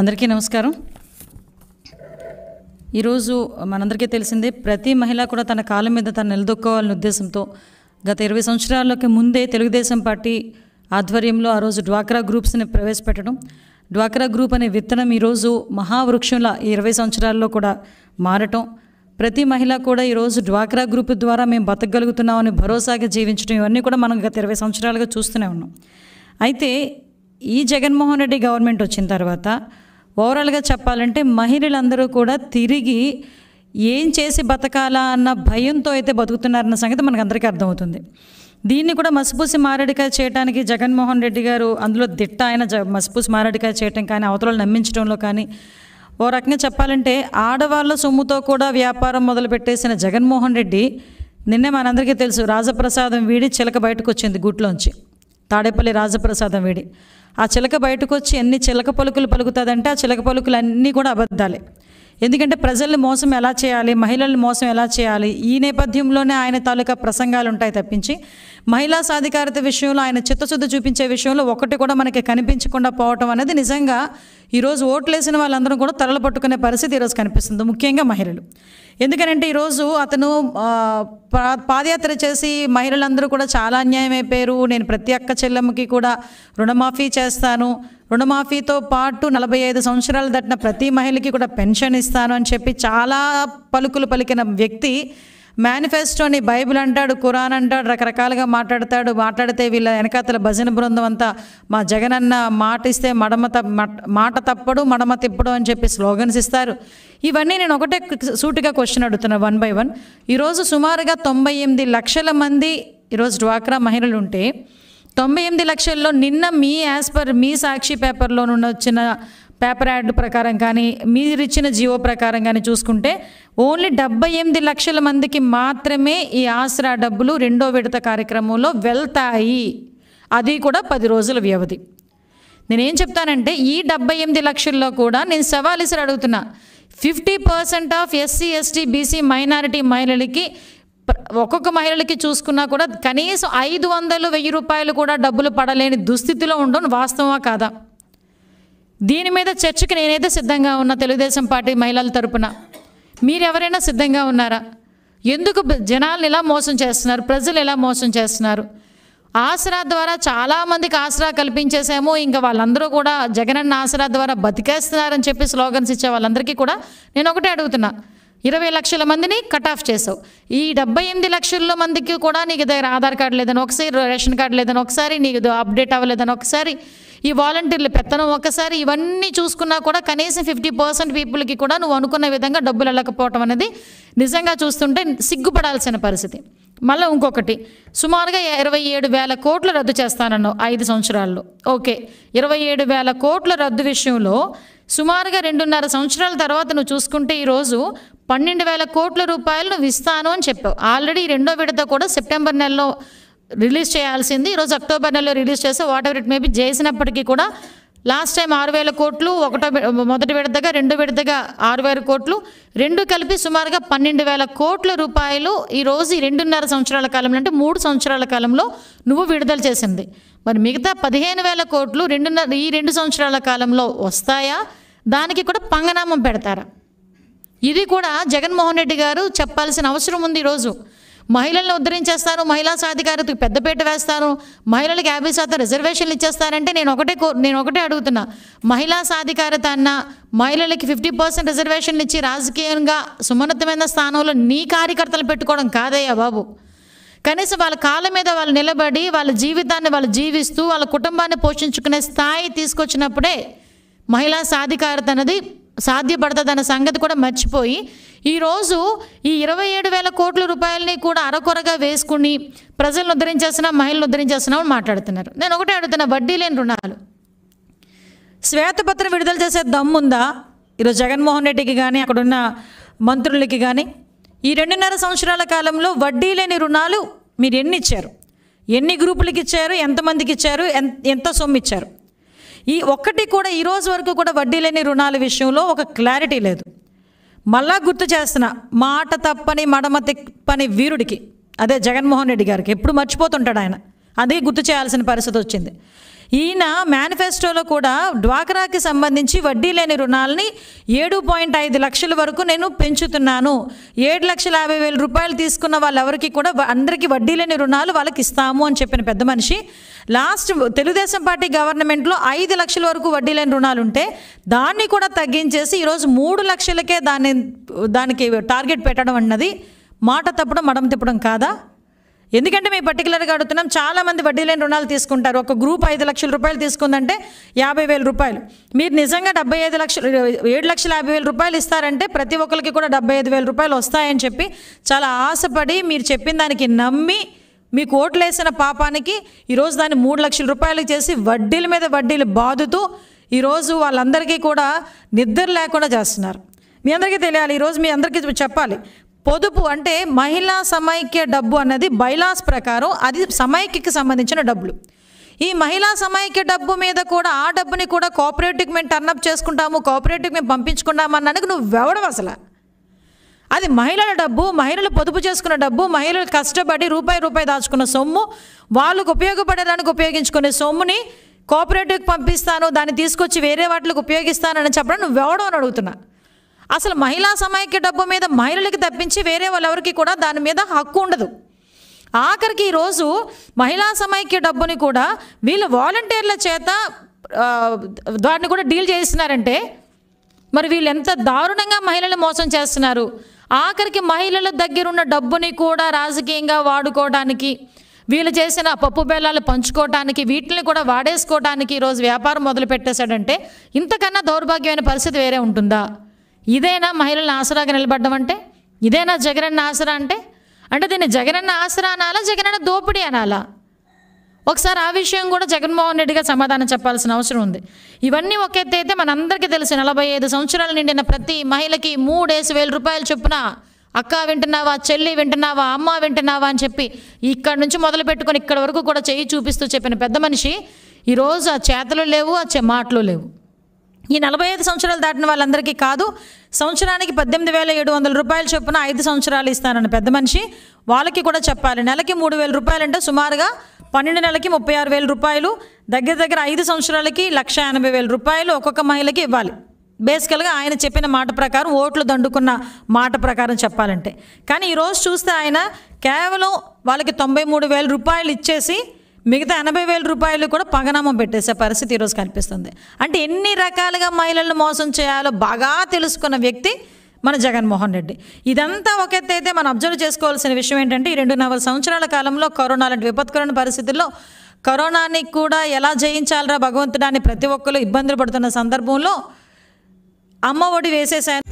అందరికీ నమస్కారం ఈరోజు మనందరికీ తెలిసిందే ప్రతి మహిళ కూడా తన కాళ్ళ మీద తను నిలదొక్కోవాలనే ఉద్దేశంతో గత ఇరవై సంవత్సరాలకి ముందే తెలుగుదేశం పార్టీ ఆధ్వర్యంలో ఆ రోజు డ్వాక్రా గ్రూప్స్ని ప్రవేశపెట్టడం డ్వాక్రా గ్రూప్ అనే విత్తనం ఈరోజు మహావృక్షంలా ఈ ఇరవై సంవత్సరాల్లో కూడా మారటం ప్రతి మహిళ కూడా ఈరోజు డ్వాక్రా గ్రూప్ ద్వారా మేము బతకగలుగుతున్నామని భరోసాగా జీవించడం ఇవన్నీ కూడా మనం గత ఇరవై సంవత్సరాలుగా చూస్తూనే ఉన్నాం అయితే ఈ జగన్మోహన్ రెడ్డి గవర్నమెంట్ వచ్చిన తర్వాత ఓవరాల్గా చెప్పాలంటే మహిళలందరూ కూడా తిరిగి ఏం చేసి బతకాలా అన్న భయంతో అయితే బతుకుతున్నారన్న సంగతి మనకు అందరికీ అర్థమవుతుంది దీన్ని కూడా మసిపూసి మారేడికాయ చేయడానికి జగన్మోహన్ రెడ్డి గారు అందులో దిట్ట ఆయన జ మసిపూసి మారేడికాయ చేయటం కానీ అవతలను నమ్మించడంలో కానీ ఓ రకంగా చెప్పాలంటే ఆడవాళ్ళ సొమ్ముతో కూడా వ్యాపారం మొదలుపెట్టేసిన జగన్మోహన్ రెడ్డి నిన్నే మనందరికీ తెలుసు రాజప్రసాదం వీడి చిలక బయటకు వచ్చింది గుట్లోంచి తాడేపల్లి రాజప్రసాదం వీడి ఆ చిలక బయటకు వచ్చి ఎన్ని చిలక పలుకులు పలుకుతుందంటే ఆ చిలక పలుకులు అన్నీ కూడా అబద్ధాలే ఎందుకంటే ప్రజల్ని మోసం ఎలా చేయాలి మహిళల్ని మోసం ఎలా చేయాలి ఈ నేపథ్యంలోనే ఆయన తాలూకా ప్రసంగాలు ఉంటాయి తప్పించి మహిళా సాధికారత విషయంలో ఆయన చిత్తశుద్ధి చూపించే విషయంలో ఒకటి కూడా మనకి కనిపించకుండా పోవటం అనేది నిజంగా ఈరోజు ఓట్లేసిన వాళ్ళందరూ కూడా తలలు పట్టుకునే పరిస్థితి ఈరోజు కనిపిస్తుంది ముఖ్యంగా మహిళలు ఎందుకనంటే ఈరోజు అతను ఆ, పా- పాదయాత్ర చేసి మహిళలందరూ కూడా చాలా అన్యాయం అయిపోయారు నేను ప్రతి అక్క చెల్లెమ్మకి కూడా రుణమాఫీ చేస్తాను రుణమాఫీతో పాటు నలభై ఐదు సంవత్సరాలు దాటిన ప్రతి మహిళకి కూడా పెన్షన్ ఇస్తాను అని చెప్పి చాలా పలుకులు పలికిన వ్యక్తి మేనిఫెస్టోని బైబిల్ అంటాడు ఖురాన్ అంటాడు రకరకాలుగా మాట్లాడతాడు మాట్లాడితే వీళ్ళ వెనకాతల భజన బృందం అంతా మా జగనన్న మాట ఇస్తే మడమ త మట్- మాట తప్పడు మడమ తిప్పడు అని చెప్పి స్లోగన్స్ ఇస్తారు ఇవన్నీ నేను ఒకటే సూటిగా క్వశ్చన్ అడుగుతున్నా వన్ బై వన్ ఈరోజు సుమారుగా తొంభై ఎనిమిది లక్షల మంది ఈరోజు డ్వాక్రా మహిళలు ఉంటే తొంభై ఎనిమిది లక్షల్లో నిన్న మీ యాజ్ పర్ మీ సాక్షి పేపర్లో నుండి వచ్చిన పేపర్ యాడ్ ప్రకారం కానీ మీరు ఇచ్చిన జియో ప్రకారం కానీ చూసుకుంటే ఓన్లీ డెబ్బై ఎనిమిది లక్షల మందికి మాత్రమే ఈ ఆసరా డబ్బులు రెండో విడత కార్యక్రమంలో వెళ్తాయి అది కూడా పది రోజుల వ్యవధి నేనేం చెప్తానంటే ఈ డెబ్బై ఎనిమిది లక్షల్లో కూడా నేను సవాల్ ఇసురు అడుగుతున్నా fifty percent of SC ST BC minority మహిళలకి ప్ర- ఒక్కొక్క మహిళలకి చూసుకున్నా కూడా కనీసం ఐదు వందలు వెయ్యి రూపాయలు కూడా డబ్బులు పడలేని దుస్థితిలో ఉండడం వాస్తవమా కాదా దీని మీద చర్చకి నేనైతే సిద్ధంగా ఉన్నా తెలుగుదేశం పార్టీ మహిళల తరపున మీరు ఎవరైనా సిద్ధంగా ఉన్నారా ఎందుకు బ- జనాల్ని ఇలా మోసం చేస్తున్నారు ప్రజలు ఎలా మోసం చేస్తున్నారు ఆసరా ద్వారా చాలామందికి ఆసరా కల్పించేసాము ఇంకా వాళ్ళందరూ కూడా జగనన్న ఆసరా ద్వారా బతికేస్తున్నారని చెప్పి స్లోగన్స్ ఇచ్చే వాళ్ళందరికీ కూడా నేను ఒకటే అడుగుతున్నా ఇరవై లక్షల మందిని కట్ ఆఫ్ చేసావు ఈ డెబ్బై ఎనిమిది లక్షల మందికి కూడా నీకు దగ్గర ఆధార్ కార్డు లేదని ఒకసారి రేషన్ కార్డు లేదని ఒకసారి నీకు ఇది అప్డేట్ అవ్వలేదని ఒకసారి ఈ వాలంటీర్లు పెత్తనం ఒకసారి ఇవన్నీ చూసుకున్నా కూడా కనీసం ఫిఫ్టీ పర్సెంట్ పీపుల్కి కూడా నువ్వు అనుకున్న విధంగా డబ్బులు వెళ్ళకపోవటం అనేది నిజంగా చూస్తుంటే సిగ్గుపడాల్సిన పరిస్థితి మళ్ళీ ఇంకొకటి సుమారుగా ఇరవై ఏడు వేల కోట్లు రద్దు చేస్తానన్నావు ఐదు సంవత్సరాల్లో ఓకే ఇరవై ఏడు వేల కోట్ల రద్దు విషయంలో సుమారుగా రెండున్నర సంవత్సరాల తర్వాత నువ్వు చూసుకుంటే ఈరోజు పన్నెండు వేల కోట్ల రూపాయలు నువ్వు ఇస్తాను అని చెప్పావు ఆల్రెడీ రెండో విడత కూడా సెప్టెంబర్ నెలలో రిలీజ్ చేయాల్సింది ఈరోజు అక్టోబర్ నెలలో రిలీజ్ చేస్తే వాట్ ఎవర్ ఇట్ మేబీ చేసినప్పటికీ కూడా లాస్ట్ టైం ఆరు వేల కోట్లు ఒకటో వి- మొదటి విడతగా రెండు విడతగా ఆరు వేల కోట్లు రెండు కలిపి సుమారుగా పన్నెండు వేల కోట్ల రూపాయలు ఈ రోజు ఈ రెండున్నర సంవత్సరాల కాలంలో అంటే మూడు సంవత్సరాల కాలంలో నువ్వు విడుదల చేసింది మరి మిగతా పదిహేను వేల కోట్లు రెండున్నర ఈ రెండు సంవత్సరాల కాలంలో వస్తాయా దానికి కూడా పంగనామం పెడతారా ఇది కూడా జగన్మోహన్ రెడ్డి గారు చెప్పాల్సిన అవసరం ఉంది ఈరోజు మహిళలను ఉద్ధరించేస్తాను మహిళా సాధికారతకు పెద్దపీట వేస్తాను మహిళలకు యాభై శాతం రిజర్వేషన్లు ఇచ్చేస్తారంటే నేను ఒకటే కో- నేను ఒకటే అడుగుతున్నా మహిళా సాధికారత అన్న మహిళలకి ఫిఫ్టీ పర్సెంట్ రిజర్వేషన్లు ఇచ్చి రాజకీయంగా సుమన్నతమైన స్థానంలో నీ కార్యకర్తలు పెట్టుకోవడం కాదయ్యా బాబు కనీసం వాళ్ళ కాళ్ళ మీద వాళ్ళు నిలబడి వాళ్ళ జీవితాన్ని వాళ్ళు జీవిస్తూ వాళ్ళ కుటుంబాన్ని పోషించుకునే స్థాయి తీసుకొచ్చినప్పుడే మహిళా సాధికారత అనేది సాధ్యపడుతుందన్న సంగతి కూడా మర్చిపోయి ఈరోజు ఈ ఇరవై ఏడు వేల కోట్ల రూపాయలని కూడా అరకొరగా వేసుకుని ప్రజలను ఉద్ధరించేస్తున్నాం మహిళలను ఉద్ధరించేస్తున్నాం అని మాట్లాడుతున్నారు నేను ఒకటే అడుగుతున్నా వడ్డీ లేని రుణాలు శ్వేతపత్రం విడుదల చేసే దమ్ముందా ఈరోజు జగన్మోహన్ రెడ్డికి కానీ అక్కడున్న మంత్రులకి కానీ ఈ రెండున్నర సంవత్సరాల కాలంలో వడ్డీ లేని రుణాలు మీరు ఎన్ని ఇచ్చారు ఎన్ని గ్రూపులకి ఇచ్చారు ఎంతమందికి ఇచ్చారు ఎన్- ఎంత సొమ్ము ఇచ్చారు ఈ ఒక్కటి కూడా ఈ రోజు వరకు కూడా వడ్డీ లేని రుణాల విషయంలో ఒక క్లారిటీ లేదు మళ్ళా గుర్తు చేస్తున్నా మాట తప్పని మడమ తిప్పని వీరుడికి అదే జగన్మోహన్ రెడ్డి గారికి ఎప్పుడు మర్చిపోతుంటాడు ఆయన అదే గుర్తు చేయాల్సిన పరిస్థితి వచ్చింది ఈయన మేనిఫెస్టోలో కూడా డ్వాక్రాకి సంబంధించి వడ్డీ లేని రుణాలని ఏడు పాయింట్ ఐదు లక్షల వరకు నేను పెంచుతున్నాను ఏడు లక్షల యాభై వేల రూపాయలు తీసుకున్న వాళ్ళెవరికి కూడా వ- అందరికీ వడ్డీ లేని రుణాలు వాళ్ళకి ఇస్తాము అని చెప్పిన పెద్ద మనిషి లాస్ట్ తెలుగుదేశం పార్టీ గవర్నమెంట్లో ఐదు లక్షల వరకు వడ్డీ లేని రుణాలు ఉంటే దాన్ని కూడా తగ్గించేసి ఈరోజు మూడు లక్షలకే దాన్ని దానికి టార్గెట్ పెట్టడం అన్నది మాట తప్పడం మడం తిప్పడం కాదా ఎందుకంటే మేము పర్టికులర్గా అడుగుతున్నాం చాలా మంది వడ్డీ లేని రుణాలు తీసుకుంటారు ఒక గ్రూప్ ఐదు లక్షల రూపాయలు తీసుకుందంటే యాభై వేల రూపాయలు మీరు నిజంగా డెబ్బై ఐదు లక్షలు ఏడు లక్షల యాభై వేల రూపాయలు ఇస్తారంటే ప్రతి ఒక్కరికి కూడా డెబ్బై ఐదు వేల రూపాయలు వస్తాయని చెప్పి చాలా ఆశపడి మీరు చెప్పిన దానికి నమ్మి మీకు ఓట్లేసిన పాపానికి ఈరోజు దాన్ని మూడు లక్షల రూపాయలు చేసి వడ్డీల మీద వడ్డీలు బాదుతూ ఈరోజు వాళ్ళందరికీ కూడా నిద్ర లేకుండా చేస్తున్నారు మీ అందరికీ తెలియాలి ఈరోజు మీ అందరికీ చెప్పాలి పొదుపు అంటే మహిళా సమైక్య డబ్బు అన్నది బైలాస్ ప్రకారం అది సమైక్యకి సంబంధించిన డబ్బులు ఈ మహిళా సమైక్య డబ్బు మీద కూడా ఆ డబ్బుని కూడా కోఆపరేటివ్కి మేము టర్నప్ చేసుకుంటాము కోఆపరేటివ్కి మేము పంపించుకుంటాము అన్నానికి నువ్వు వెవడం అసలు అది మహిళల డబ్బు మహిళలు పొదుపు చేసుకున్న డబ్బు మహిళలు కష్టపడి రూపాయి రూపాయి దాచుకున్న సొమ్ము వాళ్ళకు ఉపయోగపడడానికి ఉపయోగించుకునే సొమ్ముని కోఆపరేటివ్కి పంపిస్తాను దాన్ని తీసుకొచ్చి వేరే వాటికి ఉపయోగిస్తానని చెప్పడం నువ్వు ఎవడో అని అడుగుతున్నా అసలు మహిళా సమైక్య డబ్బు మీద మహిళలకి తప్పించి వేరే వాళ్ళెవరికి కూడా దాని మీద హక్కు ఉండదు ఆఖరికి ఈరోజు మహిళా సమైక్య డబ్బుని కూడా వీళ్ళు వాలంటీర్ల చేత ఆ, దాన్ని కూడా డీల్ చేస్తున్నారంటే మరి వీళ్ళు ఎంత దారుణంగా మహిళలు మోసం చేస్తున్నారు ఆఖరికి మహిళల దగ్గర ఉన్న డబ్బుని కూడా రాజకీయంగా వాడుకోవడానికి వీళ్ళు చేసిన పప్పు బెల్లాలు పంచుకోవడానికి వీటిని కూడా వాడేసుకోవడానికి ఈరోజు వ్యాపారం మొదలు పెట్టేశాడంటే ఇంతకన్నా దౌర్భాగ్యమైన పరిస్థితి వేరే ఉంటుందా ఇదేనా మహిళలను ఆసరాగా నిలబడ్డం అంటే ఇదేనా జగనన్న ఆసరా అంటే అంటే దీన్ని జగనన్న ఆసరా అనాలా జగనన్న దోపిడీ అనాలా ఒకసారి ఆ విషయం కూడా జగన్మోహన్ రెడ్డిగా సమాధానం చెప్పాల్సిన అవసరం ఉంది ఇవన్నీ ఒక ఎత్తు అయితే మనందరికీ తెలుసు నలభై ఐదు సంవత్సరాలు నిండిన ప్రతి మహిళకి మూడేసి వేల రూపాయలు చొప్పున అక్క వింటున్నావా చెల్లి వింటున్నావా అమ్మ వింటున్నావా అని చెప్పి ఇక్కడ నుంచి మొదలు పెట్టుకొని ఇక్కడ వరకు కూడా చెయ్యి చూపిస్తూ చెప్పిన పెద్ద మనిషి ఈరోజు ఆ చేతలు లేవు ఆ చె- మాటలు లేవు ఈ నలభై ఐదు సంవత్సరాలు దాటిన వాళ్ళందరికీ కాదు సంవత్సరానికి పద్దెనిమిది వేల ఏడు వందల రూపాయలు చొప్పున ఐదు సంవత్సరాలు ఇస్తానన్న పెద్ద మనిషి వాళ్ళకి కూడా చెప్పాలి నెలకి మూడు వేల రూపాయలు అంటే సుమారుగా పన్నెండు నెలలకి ముప్పై ఆరు వేల రూపాయలు దగ్గర దగ్గర ఐదు సంవత్సరాలకి లక్ష ఎనభై వేల రూపాయలు ఒక్కొక్క మహిళకి ఇవ్వాలి బేసికల్గా ఆయన చెప్పిన మాట ప్రకారం ఓట్లు దండుకున్న మాట ప్రకారం చెప్పాలంటే కానీ ఈరోజు చూస్తే ఆయన కేవలం వాళ్ళకి తొంభై మూడు వేల రూపాయలు ఇచ్చేసి మిగతా ఎనభై వేల రూపాయలు కూడా పగనామం పెట్టేసే పరిస్థితి ఈరోజు కనిపిస్తుంది అంటే ఎన్ని రకాలుగా మహిళలను మోసం చేయాలో బాగా తెలుసుకున్న వ్యక్తి మన జగన్మోహన్ రెడ్డి ఇదంతా ఒక ఎత్తు అయితే మనం అబ్జర్వ్ చేసుకోవాల్సిన విషయం ఏంటంటే ఈ రెండున్నర సంవత్సరాల కాలంలో కరోనా లాంటి విపత్కరమైన పరిస్థితుల్లో కరోనాని కూడా ఎలా జయించాలరా భగవంతుడాన్ని ప్రతి ఒక్కరు ఇబ్బందులు పడుతున్న సందర్భంలో అమ్మ ఒడి వేసేసాను